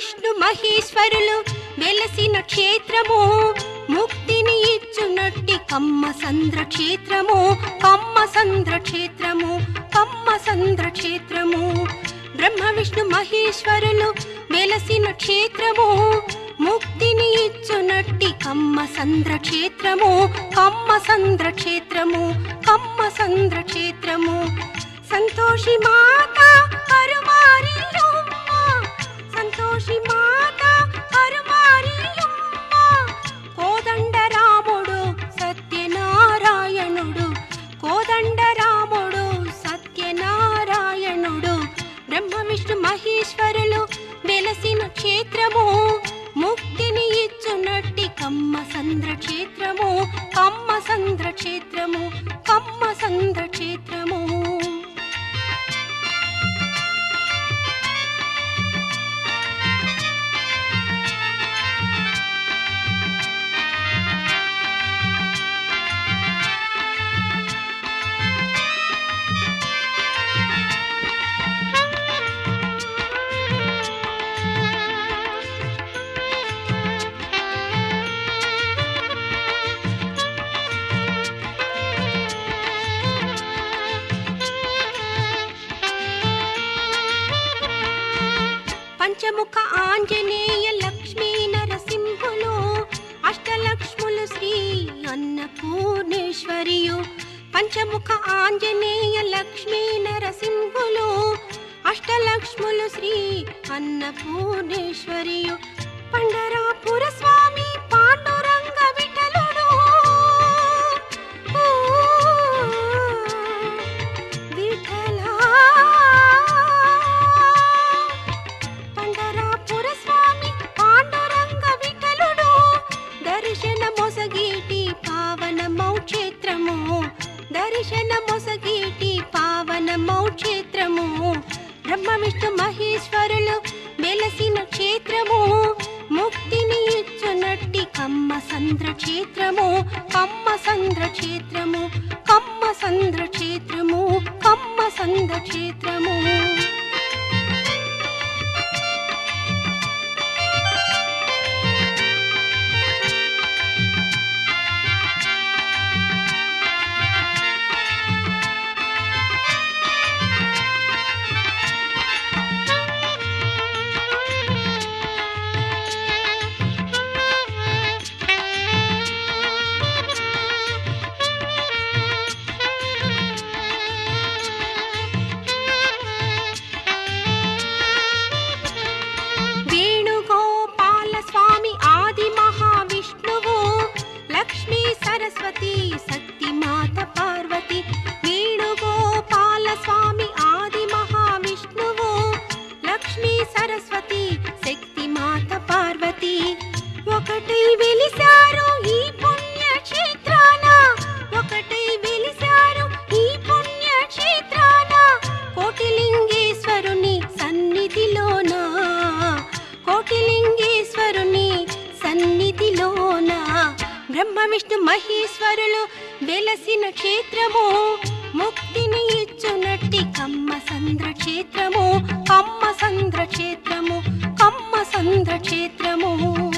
విష్ణు మహేశ్వరులు వెలసిన క్షేత్రము ముక్తిని ఇచ్చునట్టి కమ్మ సంద్ర క్షేత్రము కమ్మ సంద్ర క్షేత్రము కమ్మ సంద్ర క్షేత్రము బ్రహ్మ విష్ణు మహేశ్వరులు వెలసిన క్షేత్రము ముక్తిని ఇచ్చునట్టి కమ్మ సంద్ర క్షేత్రము కమ్మ సంద్ర క్షేత్రము కమ్మ సంద్ర క్షేత్రము సంతోషి మాత కరుమారియమ్మ సంతోషి మాత కరుమారియమ్మ కోదండ రాముడు సత్యనారాయణుడు కోదండ రాముడు సత్యనారాయణుడు బ్రహ్మ విష్ణు మహేశ్వరులు వెలసిన క్షేత్రము ముక్తిని ఇచ్చునట్టి కమ్మ సంద్ర క్షేత్రము కమ్మ సంద్ర క్షేత్రము కమ్మ సంద్ర క్షేత్రము పంచముఖ ఆంజనేయ లక్ష్మీ నరసింహులు అష్టలక్ష్ములు శ్రీ అన్నపూర్ణేశ్వరియు పంచముఖ ఆంజనేయ లక్ష్మీ నరసింహులు అష్టలక్ష్ములు శ్రీ అన్నపూర్ణేశ్వరియు పండరాపుర స్వామి పాండురంగ విఠలుడు ఊ, విఠలా పండరాపుర స్వామి పాండురంగ విఠలుడు దర్శన మొసగీటి పావన మౌక్షేత్రము దర్శన మొసగీటి పావన మౌక్షేత్రము బ్రహ్మ విష్ణు మహేశ్వరులు వెలసిన క్షేత్రము ముక్తిని ఇచ్చునట్టి కమ్మ సంద్ర క్షేత్రము కమ్మ సంద్ర క్షేత్రము కమ్మ సంద్ర క్షేత్రము కమ్మ సంద్ర క్షేత్రము వేణుగోపాల స్వామి ఆది మహావిష్ణువు లక్ష్మీ సరస్వతి శక్తి మాత పార్వతి వేణుగోపాల స్వామి ఆది మహావిష్ణువు లక్ష్మీ సరస్వతి శక్తి మాత పార్వతి ఒకటై వెలిశారు ఈ పుణ్య క్షేత్రాన ఒకటై వెలిశారు ఈ పుణ్య క్షేత్రాన కోటిలింగేశ్వరుని సన్నిధిలోన కోటిలింగేశ్వరుని సన్నిధిలోన బ్రహ్మ విష్ణు మహేశ్వరులు వెలసిన క్షేత్రము ముక్తిని ఇచ్చునట్టి కమ్మ సంద్ర క్షేత్రము కమ్మ సంద్ర క్షేత్రము కమ్మ సంద్ర క్షేత్రము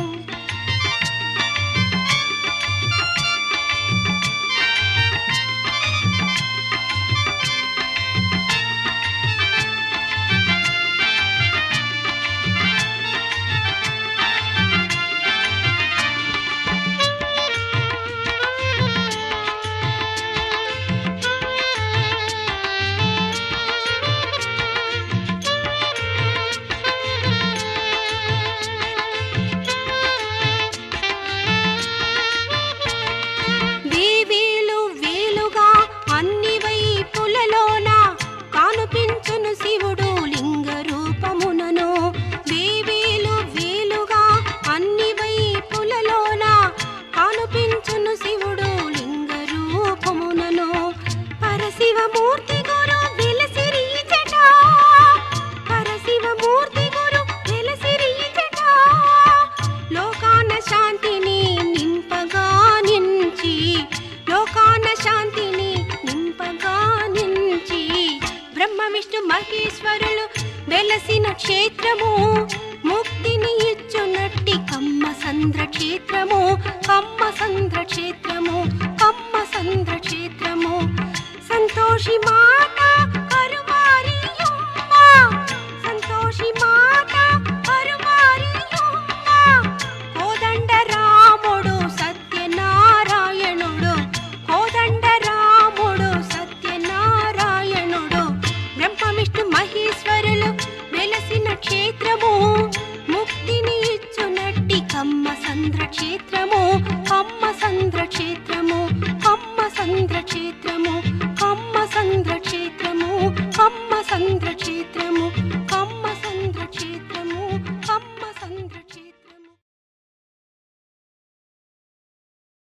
వేవేలు వేలుగా అన్ని వైపులలోన కానుపించును శివుడు లింగ రూపమునను వేవేలు వేలుగా అన్ని వైపులలోన కానుపించును శివుడు లింగ రూపమునను పరశివమూర్తి గురు వెలసిరి జట పరశివమూర్తి గురు వెలసిరి జట లోకాన శాంతిని నింపగా నించి లోకాన శాంతిని నింపగా నించి బ్రహ్మ విష్ణు మహేశ్వరులు వెలసిన క్షేత్రము ముక్తిని ముక్తిని ఇచ్చునట్టి కమ్మ సంద్ర క్షేత్రము కమ్మ సంద్ర క్షేత్రము కమ్మ సంద్ర క్షేత్రము